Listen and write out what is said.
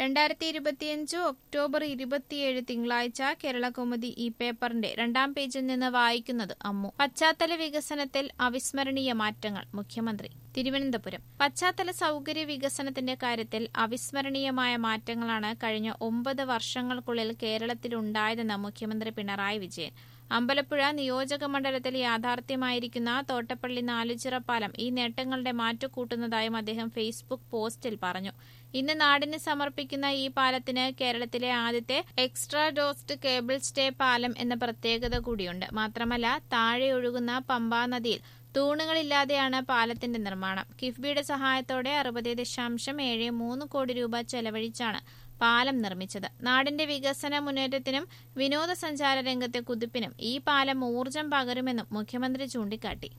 രണ്ടായിരത്തി ഇരുപത്തിയഞ്ച് ഒക്ടോബർ ഇരുപത്തിയേഴ് തിങ്കളാഴ്ച കേരളകൗമുദി ഈ പേപ്പറിന്റെ രണ്ടാം പേജിൽ നിന്ന് വായിക്കുന്നത് അമ്മു പശ്ചാത്തല വികസനത്തിൽ അവിസ്മരണീയ മാറ്റങ്ങൾ മുഖ്യമന്ത്രി തിരുവനന്തപുരം പശ്ചാത്തല സൌകര്യ വികസനത്തിന്റെ കാര്യത്തിൽ അവിസ്മരണീയമായ മാറ്റങ്ങളാണ് കഴിഞ്ഞ ഒമ്പത് വർഷങ്ങൾക്കുള്ളിൽ കേരളത്തിലുണ്ടായതെന്ന് മുഖ്യമന്ത്രി പിണറായി വിജയൻ അമ്പലപ്പുഴ നിയോജക മണ്ഡലത്തിൽ യാഥാർത്ഥ്യമായിരിക്കുന്ന തോട്ടപ്പള്ളി നാലുചിറ പാലം ഈ നേട്ടങ്ങളുടെ മാറ്റുകൂട്ടുന്നതായും അദ്ദേഹം ഫേസ്ബുക്ക് പോസ്റ്റിൽ പറഞ്ഞു ഇന്ന് നാടിന് സമർപ്പിക്കുന്ന ഈ പാലത്തിന് കേരളത്തിലെ ആദ്യത്തെ എക്സ്ട്രാ ഡോസ്റ്റ് കേബിൾ സ്റ്റേ പാലം എന്ന പ്രത്യേകത കൂടിയുണ്ട് മാത്രമല്ല താഴെ ഒഴുകുന്ന പമ്പാ നദിയിൽ തൂണുകളില്ലാതെയാണ് പാലത്തിന്റെ നിർമ്മാണം കിഫ്ബിയുടെ സഹായത്തോടെ അറുപത് ദശാംശം ഏഴ് മൂന്ന് കോടി രൂപ ചെലവഴിച്ചാണ് പാലം നിർമ്മിച്ചത് നാടിന്റെ വികസന മുന്നേറ്റത്തിനും വിനോദസഞ്ചാര രംഗത്തെ കുതിപ്പിനും ഈ പാലം ഊർജം പകരുമെന്നും മുഖ്യമന്ത്രി ചൂണ്ടിക്കാട്ടി